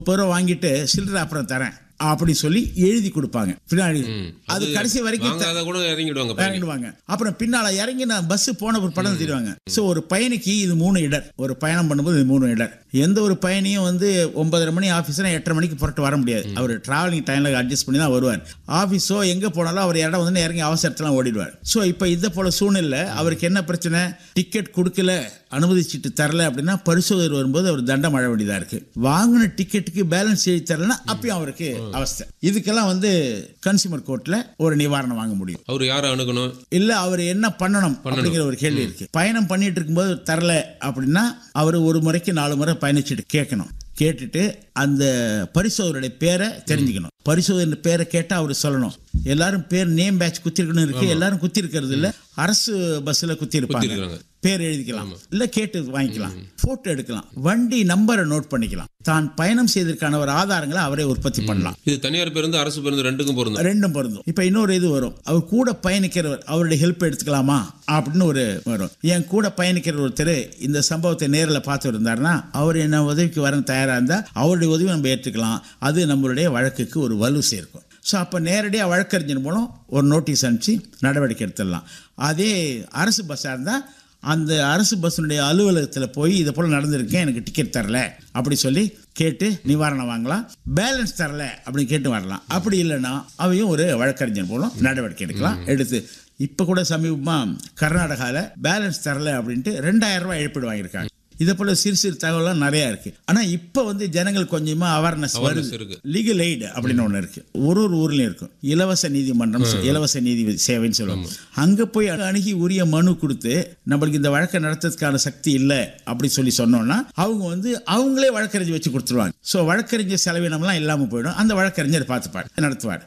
முப்பது ரூபா வாங்கிட்டு சில்லறை அப்புறம் தரேன் அப்படி சொல்லி எழுதி கொடுப்பாங்க பின்னாடி அது கடைசி வரைக்கும் த- வாங்காத கூட இறங்கிடுவாங்க பயணி. இறங்கிடுவாங்க அப்புறம் பின்னால இறங்கி நான் பஸ் போன ஒரு படம் தெரிவாங்க ஸோ ஒரு பயணிக்கு இது மூணு இடர் ஒரு பயணம் பண்ணும்போது இது மூணு இடர் எந்த ஒரு பயணியும் வந்து ஒன்பதரை மணி ஆஃபீஸ்னா எட்டரை மணிக்கு புறட்டு வர முடியாது அவர் டிராவலிங் டைம்ல அட்ஜஸ்ட் பண்ணி தான் வருவார் ஆஃபீஸோ எங்கே போனாலும் அவர் இடம் வந்து இறங்கி அவசரத்தெல்லாம் ஓடிடுவார் ஸோ இப்போ இந்த போல சூழ்நிலை அவருக்கு என்ன பிரச்சனை டிக்கெட் கொடுக்கல அனுமதிச்சிட்டு தரல அப்படின்னா பரிசோதனை வரும்போது அவர் தண்டம் அழ வேண்டியதா இருக்கு வாங்கின டிக்கெட்டுக்கு பேலன்ஸ் எழுதி தரலன்னா அப்பயும் அவருக்கு அவஸ்தை இதுக்கெல்லாம் வந்து கன்சியூமர் கோர்ட்ல ஒரு நிவாரணம் வாங்க முடியும் அவர் யாரை அணுகணும் இல்ல அவர் என்ன பண்ணணும் அப்படிங்கிற ஒரு கேள்வி இருக்கு பயணம் பண்ணிட்டு இருக்கும்போது தரல அப்படின்னா அவர் ஒரு முறைக்கு நாலு முறை பயணிச்சுட்டு கேட்கணும் கேட்டுட்டு அந்த பரிசோதனுடைய பேரை தெரிஞ்சுக்கணும் பரிசோதனை பேரை கேட்டா அவர் சொல்லணும் எல்லாரும் பேர் நேம் பேட்ச் குத்திருக்கணும் இருக்கு எல்லாரும் குத்தி இருக்கிறது இல்ல அரசு பஸ்ல குத்தி இருப்பாங்க குத்திருக்காங்க. பேர் எழுதிக்கலாம் இல்ல கேட்டு வாங்கிக்கலாம் போட்டோ எடுக்கலாம் வண்டி நம்பரை நோட் பண்ணிக்கலாம் தான் பயணம் செய்ததற்கான ஒரு ஆதாரங்களை அவரே உற்பத்தி பண்ணலாம் இது தனியார் பேருந்து அரசு பேருந்து ரெண்டுக்கும் பொருந்தும் ரெண்டும் பொருந்தும் இப்ப இன்னொரு இது வரும் அவர் கூட பயணிக்கிறவர் அவருடைய ஹெல்ப் எடுத்துக்கலாமா அப்படின்னு ஒரு வரும் என் கூட பயணிக்கிற ஒருத்தர் இந்த சம்பவத்தை நேரில் பார்த்து இருந்தாருன்னா அவர் என்ன உதவிக்கு வர தயாரா இருந்தா அவருடைய உதவி நம்ம ஏற்றுக்கலாம் அது நம்மளுடைய வழக்குக்கு ஒரு வலு சேர்க்கும் ஸோ அப்போ நேரடியாக வழக்கறிஞர் மூலம் ஒரு நோட்டீஸ் அனுப்பிச்சு நடவடிக்கை எடுத்துடலாம் அதே அரசு பஸ்ஸாக இருந்தால் அந்த அரசு பஸ்ஸினுடைய அலுவலகத்தில் போய் இதை போல் நடந்திருக்கேன் எனக்கு டிக்கெட் தரல அப்படி சொல்லி கேட்டு நிவாரணம் வாங்கலாம் பேலன்ஸ் தரல அப்படின்னு கேட்டு வரலாம் அப்படி இல்லைன்னா அவையும் ஒரு வழக்கறிஞர் மூலம் நடவடிக்கை எடுக்கலாம் எடுத்து இப்போ கூட சமீபமாக கர்நாடகாவில் பேலன்ஸ் தரல அப்படின்ட்டு ரெண்டாயிரம் ரூபாய் இழப்பீடு வாங்கியிருக்காங்க இதை போல சிறு சிறு தகவலாம் நிறைய இருக்கு ஆனா இப்போ வந்து ஜனங்கள் கொஞ்சமா அவேர்னஸ் Awareness வருது இருக்கு. லீகல் எய்டு அப்படின்னு ஒன்று இருக்கு ஒரு ஒரு ஊர்லயும் இருக்கும் இலவச நீதிமன்றம் இலவச நீதி சேவைன்னு சொல்லுவாங்க அங்க போய் அணுகி உரிய மனு கொடுத்து நம்மளுக்கு இந்த வழக்கை நடத்துறதுக்கான சக்தி இல்லை அப்படி சொல்லி சொன்னோம்னா அவங்க வந்து அவங்களே வழக்கறிஞர் வச்சு கொடுத்துருவாங்க ஸோ வழக்கறிஞர் செலவினம்லாம் இல்லாம போயிடும் அந்த வழக்கறிஞர் பார்த்துப்பார் நடத்துவார்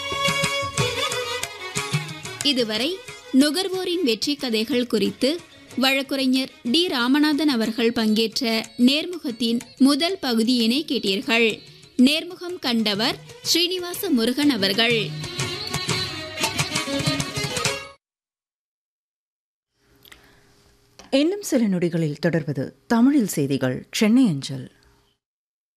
இதுவரை நுகர்வோரின் வெற்றி கதைகள் குறித்து வழக்குரைஞர் டி ராமநாதன் அவர்கள் பங்கேற்ற நேர்முகத்தின் முதல் பகுதியினை கேட்டீர்கள் நேர்முகம் கண்டவர் ஸ்ரீனிவாச முருகன் அவர்கள் இன்னும் சில நொடிகளில் தொடர்வது தமிழில் செய்திகள் சென்னை அஞ்சல்